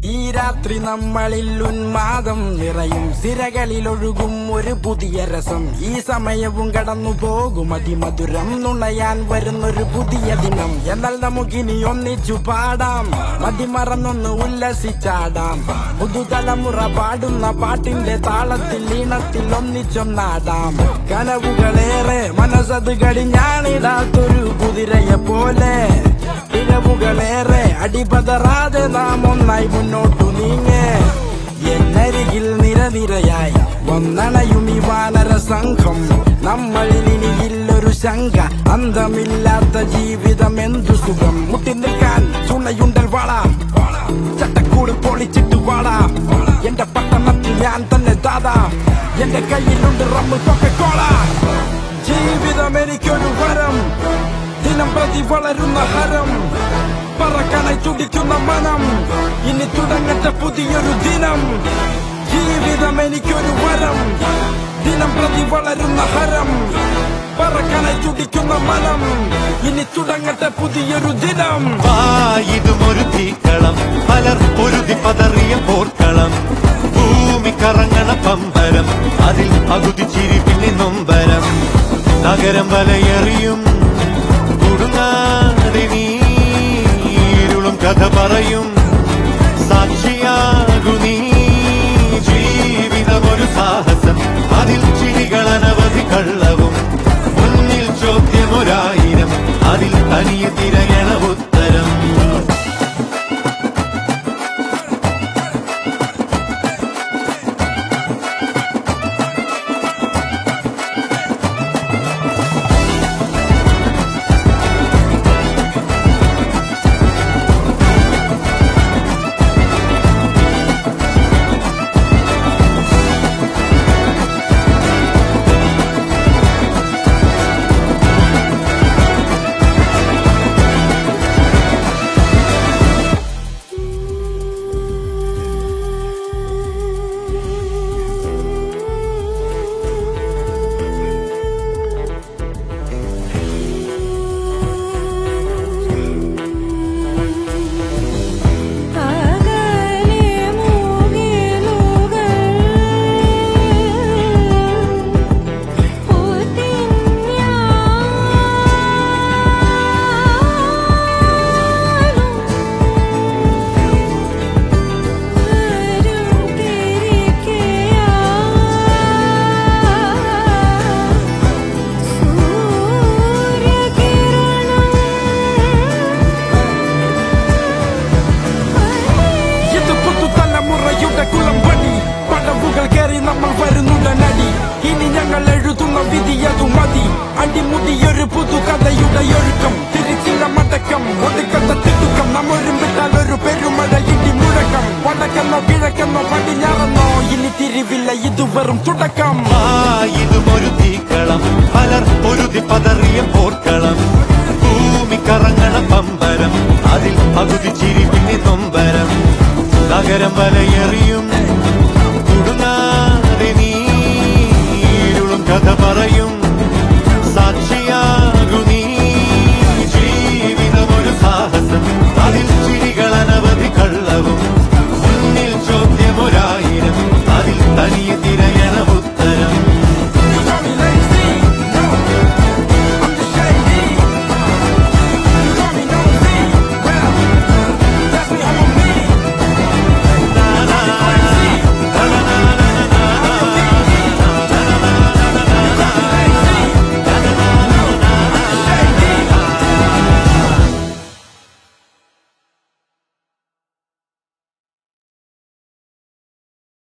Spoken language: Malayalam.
ഈ രാത്രി നമ്മളിൽ ഉന്മാദം നിറയും സിരകളിൽ ഒഴുകും ഒരു പുതിയ രസം ഈ സമയവും കടന്നു പോകും അതിമധുരം നുണയാൻ വരുന്നൊരു പുതിയ ദിനം എന്നാൽ നമുക്കിനി ഒന്നിച്ചു പാടാം മതിമറന്നൊന്ന് ഉല്ലസിച്ചാടാം പുതുതലമുറ പാടുന്ന പാട്ടിന്റെ താളത്തിൽ ഈണത്തിൽ ഒന്നിച്ചൊന്നാടാം കനവുകളേറെ മനസ്സത് കടിഞ്ഞാണിടാത്തൊരു കുതിരയെ പോലെ പിഴവുകളേറെ അടിപതറാതെ നാം ഒന്നായി മുന്നോട്ടു നീങ്ങേ എന്നരികിൽ നിരനിരയായി വന്നണയും ഈ വാനര സംഘം നമ്മളിൽ ഇനിയില്ലൊരു ശങ്ക അന്തമില്ലാത്ത ജീവിതം എന്തു സുഖം മുട്ടി നിൽക്കാൻ ചുണയുണ്ടൽ വാളാം ചട്ടക്കൂട് പൊളിച്ചിട്ട് വാളാം എന്റെ പട്ടണത്തിൽ ഞാൻ തന്നെ ദാദാ എന്റെ കയ്യിലുണ്ട് റമ്മ് കൊക്കക്കോള ജീവിതം എനിക്കൊരു വരം ദിനം പ്രതി വളരുന്ന ഹരം പറക്കാനായി തുടിക്കുന്ന മനം ഇനി തുടങ്ങട്ടെ പുതിയൊരു ദിനം ജീവിതം എനിക്കൊരു വരം ദിനം പ്രതി വളരുന്ന ഹരം പറക്കാനായി തുടിക്കുന്ന മനം ഇനി തുടങ്ങട്ടെ പുതിയൊരു ദിനം ഇതുമൊരു തീക്കളം പലർ പൊരുതി പതറിയ പോർക്കളം ഭൂമി കറങ്ങണ പമ്പരം അതിൽ പകുതി ചിരി പിന്നെ നൊമ്പരം നഗരം വലയെറിയും കുടുങ്ങാതെ നീരുളും കഥ പറയും സാക്ഷിയാകു നീ ജീവിതമൊരു സാഹസം അതിൽ ചിരികളനവധി കള്ളവും മുന്നിൽ ചോദ്യമൊരായിരം അതിൽ തനിയെ തിരയണ ഉത്തരം